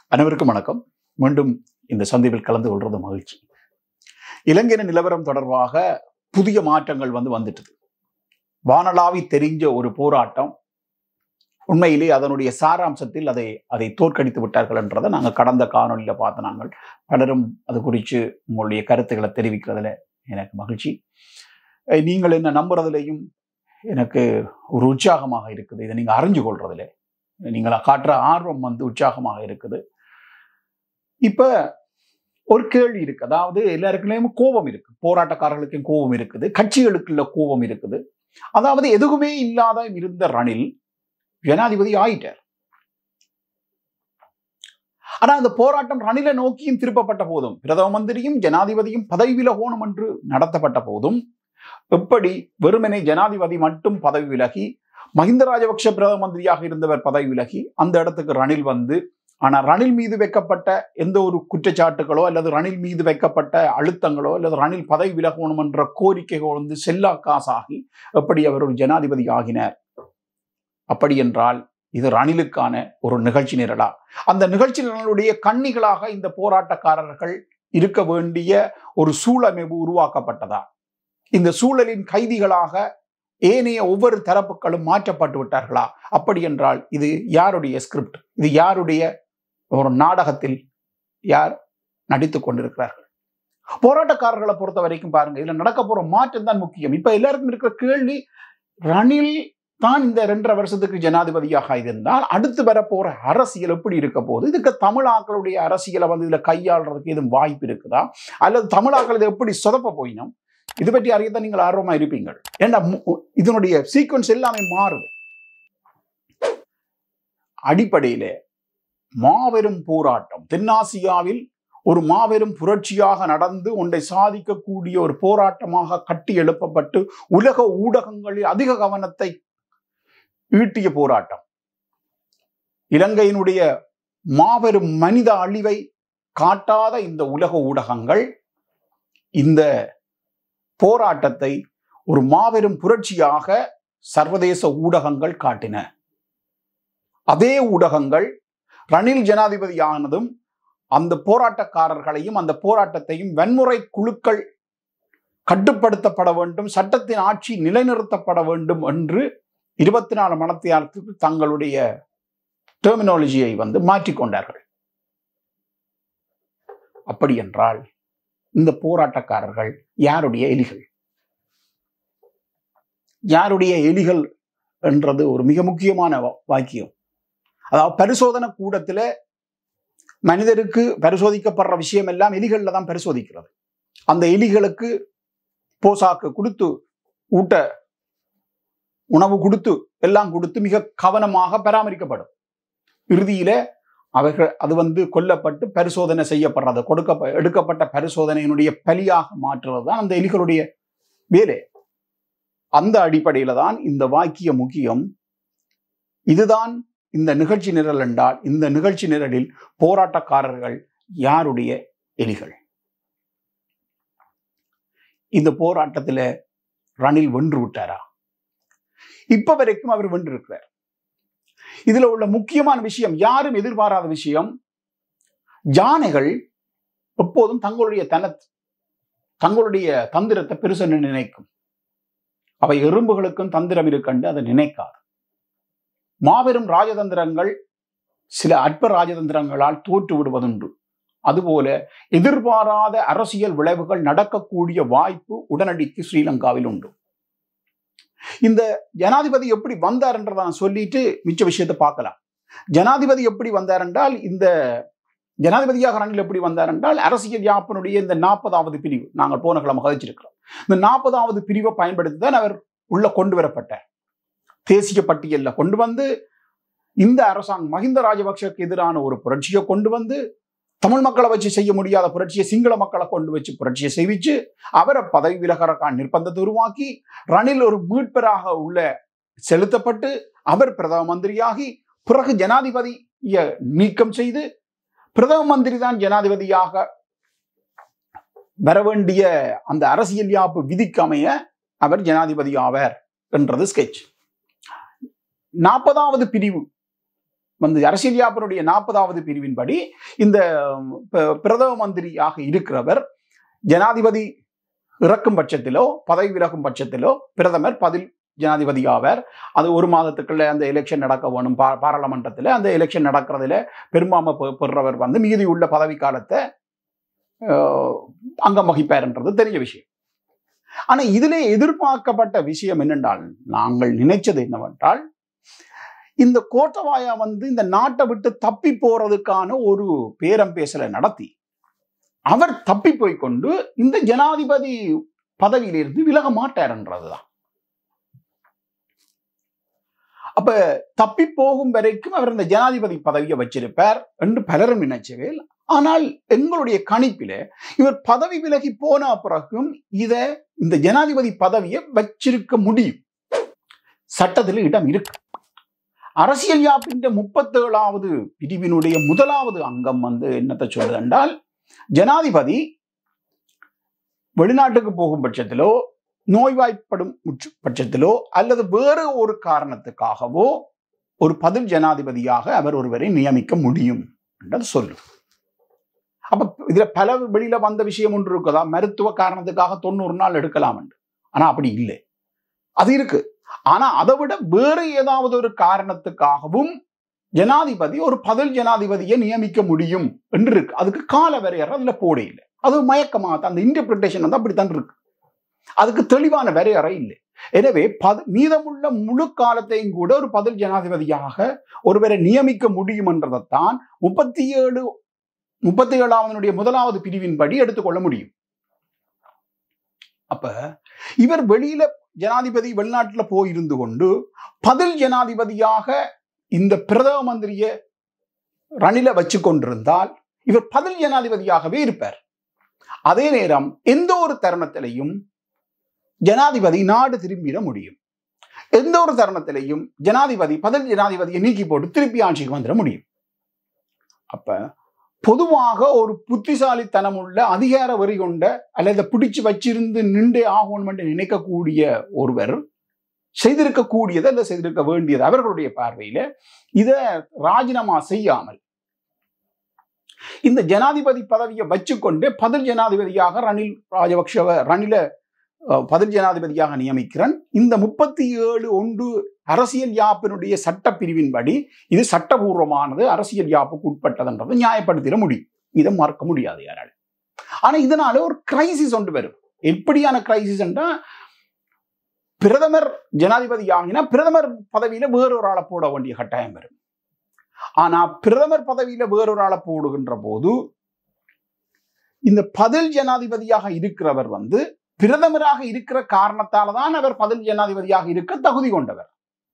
அனைவருக்கும் வணக்கம் மீண்டும் இந்த சந்திப்பில் கலந்து கொள்றது மகிழ்ச்சி இலங்கையின் நிலவரம் தொடர்பாக புதிய மாற்றங்கள் வந்து வந்துட்டது வானளாவி தெரிஞ்ச ஒரு போராட்டம் உண்மையிலே அதனுடைய சாராம்சத்தில் அதை அதை தோற்கடித்து விட்டார்கள் என்றதை நாங்கள் கடந்த காணொலியில பார்த்து நாங்கள் பலரும் அது குறித்து உங்களுடைய கருத்துக்களை தெரிவிக்கிறதுல எனக்கு மகிழ்ச்சி அஹ் நீங்கள் என்ன நம்புறதுலையும் எனக்கு ஒரு உற்சாகமாக இருக்குது இதை நீங்கள் அறிஞ்சு கொள்றதுல நீங்கள் காட்டுற ஆர்வம் வந்து உற்சாகமாக இருக்குது இப்ப ஒரு கேள்வி இருக்கு அதாவது எல்லாருக்குள்ளேயும் கோபம் இருக்கு போராட்டக்காரர்களுக்கும் கோபம் இருக்குது கட்சிகளுக்குள்ள கோபம் இருக்குது அதாவது எதுவுமே இல்லாத இருந்த ரணில் ஜனாதிபதி ஆயிட்டார் ஆனா அந்த போராட்டம் ரணிலை நோக்கியும் திருப்பப்பட்ட போதும் பிரதம மந்திரியும் ஜனாதிபதியும் பதவி விலகோணும் என்று நடத்தப்பட்ட போதும் எப்படி வெறுமனே ஜனாதிபதி மட்டும் பதவி விலகி மஹிந்த ராஜபக்ஷ பிரதம மந்திரியாக இருந்தவர் பதவி விலகி அந்த இடத்துக்கு ரணில் வந்து ஆனா ரணில் மீது வைக்கப்பட்ட எந்த ஒரு குற்றச்சாட்டுகளோ அல்லது ரணில் மீது வைக்கப்பட்ட அழுத்தங்களோ அல்லது ரணில் பதவி விலகணும் என்ற கோரிக்கைகள் வந்து செல்லா காசாகி எப்படி அவர் ஒரு ஜனாதிபதி ஆகினார் அப்படி என்றால் இது ரணிலுக்கான ஒரு நிகழ்ச்சி நிரலா அந்த நிகழ்ச்சி நிரலுடைய கண்ணிகளாக இந்த போராட்டக்காரர்கள் இருக்க வேண்டிய ஒரு சூழமைப்பு உருவாக்கப்பட்டதா இந்த சூழலின் கைதிகளாக ஏனைய ஒவ்வொரு தரப்புகளும் மாற்றப்பட்டு விட்டார்களா அப்படி என்றால் இது யாருடைய ஸ்கிரிப்ட் இது யாருடைய ஒரு நாடகத்தில் யார் நடித்துக் கொண்டிருக்கிறார்கள் போராட்டக்காரர்களை பொறுத்த வரைக்கும் பாருங்க இதுல நடக்க போற மாற்றம் தான் முக்கியம் இப்ப எல்லாருக்கும் இருக்கிற கேள்வி ரணில் தான் இந்த ரெண்டரை வருஷத்துக்கு ஜனாதிபதியாக இருந்தால் அடுத்து வரப்போற அரசியல் எப்படி இருக்க போகுது இதுக்கு தமிழாக்களுடைய அரசியலை வந்து இதுல கையாளுறதுக்கு எதுவும் வாய்ப்பு இருக்குதா அல்லது தமிழாக்கள் இதை எப்படி சொதப்ப போயினோம் இது பற்றி அறியத்தான் நீங்கள் ஆர்வமா இருப்பீங்கள் ஏன்னா மு- இதனுடைய சீக்வன்ஸ் எல்லாமே மாறுது அடிப்படையிலே மாபெரும் போராட்டம் தென்னாசியாவில் ஒரு மாபெரும் புரட்சியாக நடந்து ஒன்றை சாதிக்கக்கூடிய ஒரு போராட்டமாக கட்டி எழுப்பப்பட்டு உலக ஊடகங்களில் அதிக கவனத்தை ஈட்டிய போராட்டம் இலங்கையினுடைய மாபெரும் மனித அழிவை காட்டாத இந்த உலக ஊடகங்கள் இந்த போராட்டத்தை ஒரு மாபெரும் புரட்சியாக சர்வதேச ஊடகங்கள் காட்டின அதே ஊடகங்கள் ரணில் ஜனாதிபதியானதும் அந்த போராட்டக்காரர்களையும் அந்த போராட்டத்தையும் வன்முறை குழுக்கள் கட்டுப்படுத்தப்பட வேண்டும் சட்டத்தின் ஆட்சி நிலைநிறுத்தப்பட வேண்டும் என்று இருபத்தி நாலு மணத்தியாலத்துக்கு தங்களுடைய டெர்மினாலஜியை வந்து மாற்றிக்கொண்டார்கள் அப்படி என்றால் இந்த போராட்டக்காரர்கள் யாருடைய எலிகள் யாருடைய எலிகள் என்றது ஒரு மிக முக்கியமான வா- வாக்கியம் அதாவது பரிசோதனை கூடத்துல மனிதருக்கு பரிசோதிக்கப்படுற விஷயம் எல்லாம் எலிகள்ல தான் பரிசோதிக்கிறது அந்த எலிகளுக்கு போசாக்கு கொடுத்து ஊட்ட உணவு கொடுத்து எல்லாம் கொடுத்து மிக கவனமாக பராமரிக்கப்படும் இறுதியில அவர்கள் அது வந்து கொல்லப்பட்டு பரிசோதனை செய்யப்படுறது கொடுக்க எடுக்கப்பட்ட பரிசோதனையினுடைய பலியாக மாற்றுறது தான் அந்த எலிகளுடைய வேலை அந்த அடிப்படையில தான் இந்த வாக்கியம் முக்கியம் இதுதான் இந்த நிகழ்ச்சி நிரல் என்றால் இந்த நிகழ்ச்சி நிரலில் போராட்டக்காரர்கள் யாருடைய எலிகள் இந்த போராட்டத்துல ரணில் வென்று விட்டாரா இப்ப வரைக்கும் அவர் வென்றிருக்கிறார் இதுல உள்ள முக்கியமான விஷயம் யாரும் எதிர்பாராத விஷயம் யானைகள் எப்போதும் தங்களுடைய தன தங்களுடைய தந்திரத்தை பெருசென்று நினைக்கும் அவை எறும்புகளுக்கும் தந்திரம் இருக்கண்டு அதை நினைக்காது மாபெரும் ராஜதந்திரங்கள் சில அற்ப ராஜதந்திரங்களால் தோற்று விடுவதுண்டு அதுபோல எதிர்பாராத அரசியல் விளைவுகள் நடக்கக்கூடிய வாய்ப்பு உடனடிக்கு ஸ்ரீலங்காவில் உண்டு இந்த ஜனாதிபதி எப்படி வந்தார் என்றதை நான் சொல்லிட்டு மிச்ச விஷயத்தை பார்க்கலாம் ஜனாதிபதி எப்படி வந்தார் என்றால் இந்த ஜனாதிபதியாக ரணில் எப்படி வந்தார் என்றால் அரசியல் யாப்பினுடைய இந்த நாற்பதாவது பிரிவு நாங்கள் போன கிழமை கதைச்சிருக்கிறோம் இந்த நாற்பதாவது பிரிவை பயன்படுத்தி தான் அவர் உள்ள கொண்டு வரப்பட்டார் தேசிய பட்டியலில் கொண்டு வந்து இந்த அரசாங்கம் மஹிந்த ராஜபக்ஷக்கு எதிரான ஒரு புரட்சியை கொண்டு வந்து தமிழ் மக்களை வச்சு செய்ய முடியாத புரட்சியை சிங்கள மக்களை கொண்டு வச்சு புரட்சியை செய்விச்சு அவரை பதவி விலகறக்கான நிர்பந்தத்தை உருவாக்கி ரணில் ஒரு மீட்பராக உள்ள செலுத்தப்பட்டு அவர் பிரதம மந்திரியாகி பிறகு ஜனாதிபதியை நீக்கம் செய்து பிரதம மந்திரி தான் ஜனாதிபதியாக வர வேண்டிய அந்த அரசியல் யாப்பு விதிக்கு அமைய அவர் ஜனாதிபதி ஆவார் என்றது ஸ்கெட்ச் நாற்பதாவது பிரிவு வந்து அரசியல் யாப்பனுடைய நாற்பதாவது பிரிவின்படி இந்த ப- பிரதம மந்திரியாக இருக்கிறவர் ஜனாதிபதி இறக்கும் பட்சத்திலோ பதவி விலகும் பட்சத்திலோ பிரதமர் பதில் ஜனாதிபதி ஆவார் அது ஒரு மாதத்துக்குள்ள அந்த எலெக்ஷன் நடக்க வேணும் பா பாராளுமன்றத்தில் அந்த எலெக்ஷன் நடக்கிறதுல பெரும்பான்மை பெ- பெறுறவர் வந்து மீதி உள்ள பதவி காலத்தை அஹ், அங்கம் வகிப்பார்ன்றது தெரிஞ்ச விஷயம் ஆனா இதிலே எதிர்பார்க்கப்பட்ட விஷயம் என்னென்றால் நாங்கள் நினைச்சது என்னவென்றால் இந்த கோட்டவாயா வந்து இந்த நாட்டை விட்டு தப்பி போறதுக்கான ஒரு பேரம் பேசலை நடத்தி அவர் தப்பி போய் கொண்டு இந்த ஜனாதிபதி பதவியிலிருந்து விலக மாட்டார்ன்றதுதான் அப்ப தப்பி போகும் வரைக்கும் அவர் இந்த ஜனாதிபதி பதவியை வச்சிருப்பார் என்று பலரும் நினைச்சவே ஆனால் எங்களுடைய கணிப்பில இவர் பதவி விலகி போன பிறகும் இத இந்த ஜனாதிபதி பதவியை வச்சிருக்க முடியும் சட்டத்தில் இடம் இருக்கு அரசியல் யாப்பின் முப்பத்தேழாவது பிரிவினுடைய முதலாவது அங்கம் வந்து என்னத்தை சொல்லுது என்றால் ஜனாதிபதி வெளிநாட்டுக்கு போகும் பட்சத்திலோ நோய்வாய்ப்படும் முற்று- பட்சத்திலோ அல்லது வேறு ஒரு காரணத்துக்காகவோ ஒரு பதில் ஜனாதிபதியாக அவர் ஒருவரை நியமிக்க முடியும் என்றது சொல்லு அப்ப இதுல பல வெளியில வந்த விஷயம் ஒன்று இருக்குதா மருத்துவ காரணத்துக்காக தொண்ணூறு நாள் எடுக்கலாம் என்று ஆனா அப்படி இல்லை அது இருக்கு ஆனா அதை விட வேறு ஏதாவது ஒரு காரணத்துக்காகவும் ஜனாதிபதி ஒரு பதில் ஜனாதிபதியை நியமிக்க முடியும் என்று இருக்கு அதுக்கு கால வரையறை அதுல போட இல்லை அது மயக்கமா அந்த இன்டர்பிரிட்டேஷன் வந்து அப்படித்தான் இருக்கு அதுக்கு தெளிவான வரையறை இல்லை எனவே பத மீதமுள்ள முழு காலத்தையும் கூட ஒரு பதில் ஜனாதிபதியாக ஒருவரை நியமிக்க முடியும் என்றதைத்தான் முப்பத்தி ஏழு முப்பத்தி ஏழாவதனுடைய முதலாவது பிரிவின்படி எடுத்துக்கொள்ள முடியும் அப்ப இவர் வெளியில ஜனாதிபதி வெளிநாட்டுல போயிருந்து கொண்டு பதில் ஜனாதிபதியாக இந்த பிரதம மந்திரிய ரணில வச்சு கொண்டிருந்தால் இவர் பதில் ஜனாதிபதியாகவே இருப்பார் அதே நேரம் எந்த ஒரு தருணத்திலையும் ஜனாதிபதி நாடு திரும்பிட முடியும் எந்த ஒரு தருணத்திலையும் ஜனாதிபதி பதில் ஜனாதிபதியை நீக்கி போட்டு திருப்பி ஆட்சிக்கு வந்துட முடியும் அப்ப பொதுவாக ஒரு புத்திசாலித்தனம் உள்ள அதிகார வரி கொண்ட அல்லது பிடிச்சு வச்சிருந்து நின்றே ஆகணும் என்று நினைக்கக்கூடிய ஒருவர் செய்திருக்கக்கூடியது அல்ல செய்திருக்க வேண்டியது அவர்களுடைய பார்வையில இத ராஜினாமா செய்யாமல் இந்த ஜனாதிபதி பதவியை வச்சுக்கொண்டு பதில் ஜனாதிபதியாக ரணில் ராஜபக்ஷவ ரணில அஹ், பதில் ஜனாதிபதியாக நியமிக்கிறேன் இந்த முப்பத்தி ஏழு ஒன்று அரசியல் யாப்பினுடைய சட்ட பிரிவின்படி இது சட்டபூர்வமானது அரசியல் யாப்புக்கு உட்பட்டதுன்றது நியாயப்படுத்திட முடியும் இதை மறக்க முடியாது யாரால ஆனா இதனால ஒரு கிரைசிஸ் ஒன்று வரும் எப்படியான கிரைசிஸ் என்றா பிரதமர் ஜனாதிபதி ஆகினா பிரதமர் பதவியில வேறொரு ஆளை போட வேண்டிய கட்டாயம் வரும் ஆனா பிரதமர் பதவியில வேறொரு ஆளை போடுகின்ற போது இந்த பதில் ஜனாதிபதியாக இருக்கிறவர் வந்து பிரதமராக இருக்கிற காரணத்தால தான் அவர் பதில் ஜனாதிபதியாக இருக்க தகுதி கொண்டவர்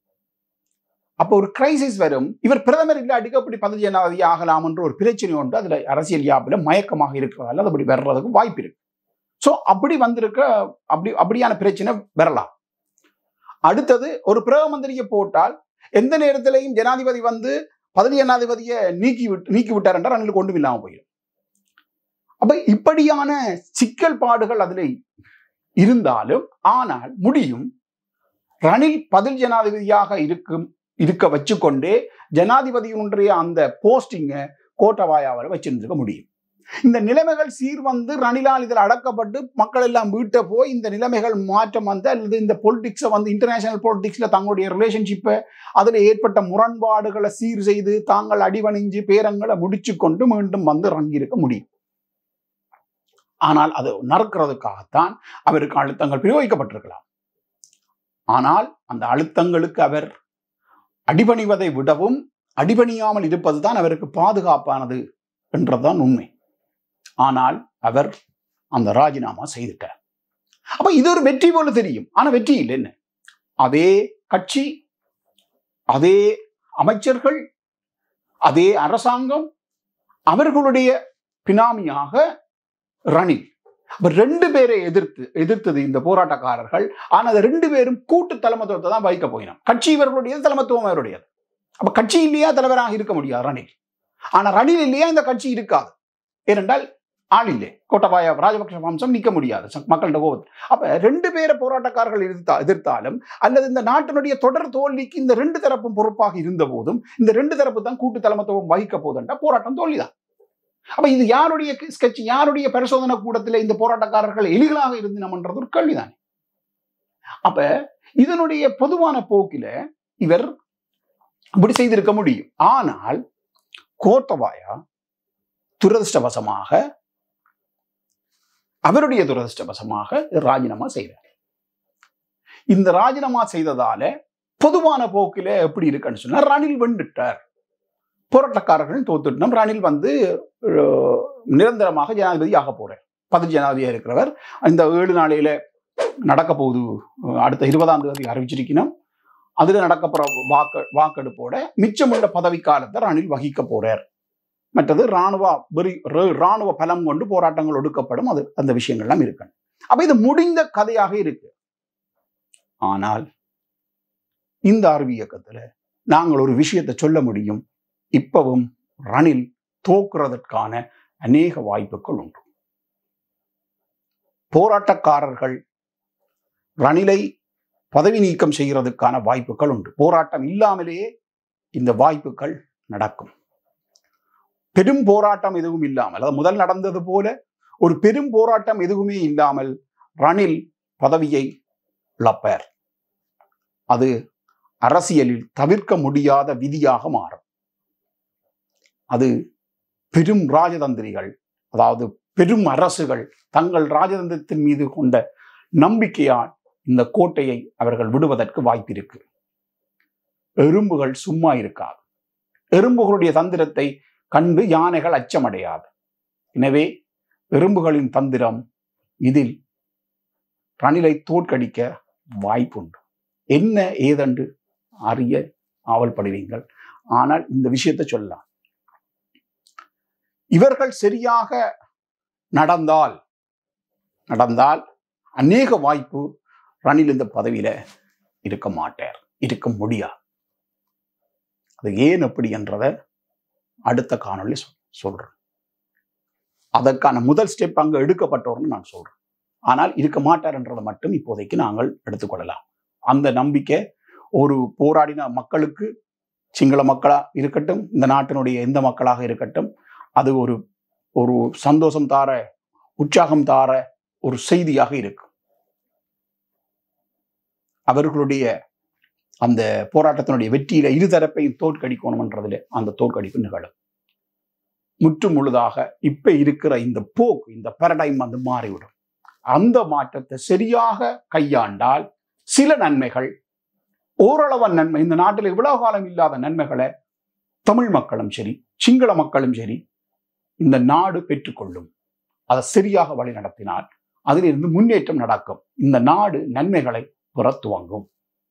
அப்போ ஒரு கிரைசிஸ் வரும் இவர் பிரதமர் இல்லாட்டிக்கு அப்படி பதில் ஜனாதிபதி ஆகலாம் என்ற ஒரு பிரச்சனை உண்டு அதுல அரசியல் யாப்பில மயக்கமாக இருக்கிறதால அது அப்படி வர்றதுக்கு வாய்ப்பு இருக்கு ஸோ அப்படி வந்திருக்க அப்படி அப்படியான பிரச்சனை வரலாம் அடுத்தது ஒரு பிரதம மந்திரியை போட்டால் எந்த நேரத்திலையும் ஜனாதிபதி வந்து பதில் ஜனாதிபதியை நீக்கி விட்டு நீக்கி விட்டார் என்றால் அவங்களுக்கு ஒன்றும் இல்லாமல் போயிடும் அப்ப இப்படியான சிக்கல் பாடுகள் அதில் இருந்தாலும் ஆனால் முடியும் ரணில் பதில் ஜனாதிபதியாக இருக்கும் இருக்க வச்சுக்கொண்டே ஜனாதிபதியினுடைய அந்த போஸ்டிங்கை கோட்டவாயாவில் வச்சிருந்துக்க முடியும் இந்த நிலைமைகள் சீர் வந்து ரணிலால் இதில் அடக்கப்பட்டு மக்கள் எல்லாம் வீட்டை போய் இந்த நிலைமைகள் மாற்றம் வந்து அல்லது இந்த பொலிட்டிக்ஸை வந்து இன்டர்நேஷனல் பொலிட்டிக்ஸில் தங்களுடைய ரிலேஷன்ஷிப்பை அதில் ஏற்பட்ட முரண்பாடுகளை சீர் செய்து தாங்கள் அடிவணிஞ்சு பேரங்களை முடிச்சு கொண்டு மீண்டும் வந்து இறங்கியிருக்க முடியும் ஆனால் அது நடக்கிறதுக்காகத்தான் அவருக்கு அழுத்தங்கள் பிரயோகிக்கப்பட்டிருக்கலாம் ஆனால் அந்த அழுத்தங்களுக்கு அவர் அடிபணிவதை விடவும் அடிபணியாமல் இருப்பதுதான் அவருக்கு பாதுகாப்பானது என்றதுதான் உண்மை ஆனால் அவர் அந்த ராஜினாமா செய்துட்டார் அப்ப இது ஒரு வெற்றி போல தெரியும் ஆனா வெற்றி இல்லை என்ன அதே கட்சி அதே அமைச்சர்கள் அதே அரசாங்கம் அவர்களுடைய பினாமியாக ரணில் அப்ப ரெண்டு பேரை எதிர்த்து எதிர்த்தது இந்த போராட்டக்காரர்கள் ஆனா அது ரெண்டு பேரும் கூட்டு தலைமத்துவத்தை தான் வைக்க போயினோம் கட்சி இவர்களுடையது தலைமத்துவம் அவருடையது அப்ப கட்சி இல்லையா தலைவராக இருக்க முடியாது ரணில் ஆனா ரணில் இல்லையா இந்த கட்சி இருக்காது ஏனென்றால் ஆள் இல்லை கோட்டபாய ராஜபக்ஷ வம்சம் நிற்க முடியாது ச- மக்கள்கிட்ட கோபத்தில் அப்ப ரெண்டு பேரை போராட்டக்காரர்கள் எதிர்த்தா எதிர்த்தாலும் அல்லது இந்த நாட்டினுடைய தொடர் தோல்விக்கு இந்த ரெண்டு தரப்பும் பொறுப்பாக இருந்த போதும் இந்த ரெண்டு தரப்பு தான் கூட்டு தலைமத்துவம் வகிக்க போதுண்டா போராட்டம் தோல்விதான் அப்ப இது யாருடைய ஸ்கெட்ச் யாருடைய பரிசோதனை கூடத்தில் இந்த போராட்டக்காரர்கள் எலிகளாக இருந்தினம்ன்றது ஒரு கேள்விதான் அப்ப இதனுடைய பொதுவான போக்கில இவர் இப்படி செய்திருக்க முடியும் ஆனால் கோத்தபாயா துரதிருஷ்டவசமாக அவருடைய துரதிருஷ்டவசமாக ராஜினாமா செய்தார் இந்த ராஜினாமா செய்ததால பொதுவான போக்கில எப்படி இருக்குன்னு சொன்னா ரணில் வெண்டுட்டார் போராட்டக்காரர்கள் தோத்துட்டோம் ரணில் வந்து அஹ், நிரந்தரமாக ஜனாதிபதி ஆக போறார் பதவி ஜனாதிபதியா இருக்கிறவர் இந்த ஏழு நாளையில நடக்க போகுது அஹ், அடுத்த இருபதாம் தேதி அறிவிச்சிருக்கணும் அதுல நடக்க போற வாக்கு வாக்கெடுப்போட மிச்சமுள்ள பதவி காலத்தை ரணில் வகிக்க போறார் மற்றது ராணுவ வெறி ர- ராணுவ பலம் கொண்டு போராட்டங்கள் ஒடுக்கப்படும் அது அந்த விஷயங்கள்லாம் இருக்கு அப்ப இது முடிந்த கதையாக இருக்கு ஆனால் இந்த ஆர்வி இயக்கத்துல நாங்கள் ஒரு விஷயத்தை சொல்ல முடியும் இப்பவும் ரணில் தோக்குறதற்கான அநேக வாய்ப்புகள் உண்டு போராட்டக்காரர்கள் ரணிலை பதவி நீக்கம் செய்கிறதுக்கான வாய்ப்புகள் உண்டு போராட்டம் இல்லாமலேயே இந்த வாய்ப்புகள் நடக்கும் பெரும் போராட்டம் எதுவும் இல்லாமல் அதாவது முதல் நடந்தது போல ஒரு பெரும் போராட்டம் எதுவுமே இல்லாமல் ரணில் பதவியை இழப்பார் அது அரசியலில் தவிர்க்க முடியாத விதியாக மாறும் அது பெரும் ராஜதந்திரிகள் அதாவது பெரும் அரசுகள் தங்கள் ராஜதந்திரத்தின் மீது கொண்ட நம்பிக்கையால் இந்த கோட்டையை அவர்கள் விடுவதற்கு வாய்ப்பிருக்கு எறும்புகள் சும்மா இருக்காது எறும்புகளுடைய தந்திரத்தை கண்டு யானைகள் அச்சமடையாது எனவே எறும்புகளின் தந்திரம் இதில் ரணிலை தோற்கடிக்க வாய்ப்புண்டு என்ன ஏதென்று அறிய ஆவல்படுவீங்கள் ஆனால் இந்த விஷயத்தை சொல்லலாம் இவர்கள் சரியாக நடந்தால் நடந்தால் அநேக வாய்ப்பு ரணில் இந்த பதவியில இருக்க மாட்டார் இருக்க முடியாது அது ஏன் எப்படி என்றதை அடுத்த காணொளி சொல் சொல்றேன் அதற்கான முதல் ஸ்டெப் அங்க எடுக்கப்பட்டோர்னு நான் சொல்றேன் ஆனால் இருக்க மாட்டார் என்றதை மட்டும் இப்போதைக்கு நாங்கள் எடுத்துக்கொள்ளலாம் அந்த நம்பிக்கை ஒரு போராடின மக்களுக்கு சிங்கள மக்களா இருக்கட்டும் இந்த நாட்டினுடைய எந்த மக்களாக இருக்கட்டும் அது ஒரு ஒரு சந்தோஷம் தார உற்சாகம் தார ஒரு செய்தியாக இருக்கும் அவர்களுடைய அந்த போராட்டத்தினுடைய வெற்றியில இருதரப்பையும் தோற்கடிக்கணும்ன்றதுல அந்த தோற்கடிப்பு நிகழும் முற்று முழுதாக இப்ப இருக்கிற இந்த போக்கு இந்த பேரடைம் வந்து மாறிவிடும் அந்த மாற்றத்தை சரியாக கையாண்டால் சில நன்மைகள் ஓரளவு நன்மை இந்த நாட்டில் இவ்வளவு காலம் இல்லாத நன்மைகளை தமிழ் மக்களும் சரி சிங்கள மக்களும் சரி இந்த நாடு பெற்றுக்கொள்ளும் அதை சரியாக வழி நடத்தினால் அதிலிருந்து முன்னேற்றம் நடக்கும் இந்த நாடு நன்மைகளை பெற துவங்கும்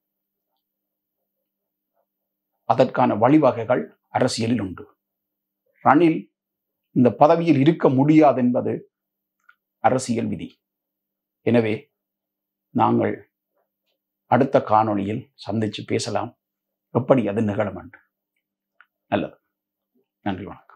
அதற்கான வழிவகைகள் அரசியலில் உண்டு ரணில் இந்த பதவியில் இருக்க முடியாது என்பது அரசியல் விதி எனவே நாங்கள் அடுத்த காணொளியில் சந்திச்சு பேசலாம் எப்படி அது நிகழும் என்று நல்லது நன்றி வணக்கம்